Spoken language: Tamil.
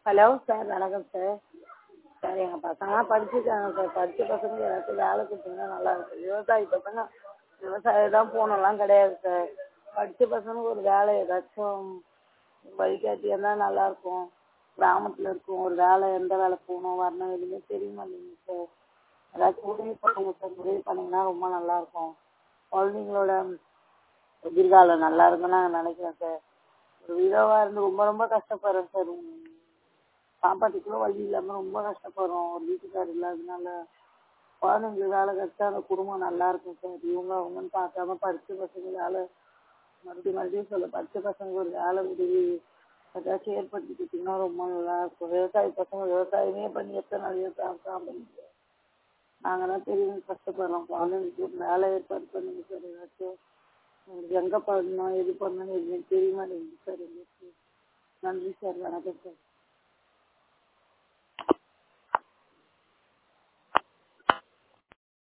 ஹலோ சார் வணக்கம் சார் சார் எங்கள் பசங்களாம் படிச்சிருக்காங்க சார் படித்த பசங்களுக்கு ஏதாச்சும் வேலை கொடுத்தீங்கன்னா நல்லாயிருக்கும் விவசாயி பசங்க விவசாயம் தான் போகணுன்லாம் கிடையாது சார் படித்த பசங்களுக்கு ஒரு வேலை ஏதாச்சும் வழிகாட்டியாக இருந்தால் நல்லாயிருக்கும் கிராமத்தில் இருக்கோம் ஒரு வேலை எந்த வேலை போகணும் வரணும் எதுவுமே தெரிய மாட்டேங்குது சார் ஏதாச்சும் உதவி பண்ணுங்க சார் உதவி பண்ணிங்கன்னா ரொம்ப நல்லாயிருக்கும் குழந்தைங்களோட எதிர்காலம் நல்லா இருக்கும்னு நான் நினைக்கிறேன் சார் ஒரு விதவாக இருந்து ரொம்ப ரொம்ப கஷ்டப்படுறேன் சார் சாப்பாட்டுக்கு கூட வழி இல்லாமல் ரொம்ப கஷ்டப்படுறோம் ஒரு வீட்டுக்கார் இல்லாததுனால குழந்தைங்களுக்கு வேலை கிடச்சா அந்த குடும்பம் நல்லா இருக்கும் சார் இவங்க அவங்கன்னு பார்க்காம படித்த பசங்க வேலை மறுபடியும் மறுபடியும் சொல்ல படித்த பசங்க ஒரு வேலை உதவி ஏதாச்சும் ஏற்படுத்தி கொடுத்தீங்கன்னா ரொம்ப நல்லா இருக்கும் விவசாய பசங்க விவசாயமே பண்ணி எத்தனை நாள் விவசாயம் பண்ணிட்டு நாங்கள்லாம் பெரியவங்க கஷ்டப்படுறோம் குழந்தைங்களுக்கு ஒரு வேலை ஏற்பாடு பண்ணுங்க சார் ஏதாச்சும் எங்களுக்கு எங்கே பண்ணணும் எது பண்ணணும் எதுவுமே தெரிய மாட்டேங்குது சார் எங்களுக்கு நன்றி சார் வணக்கம் சார்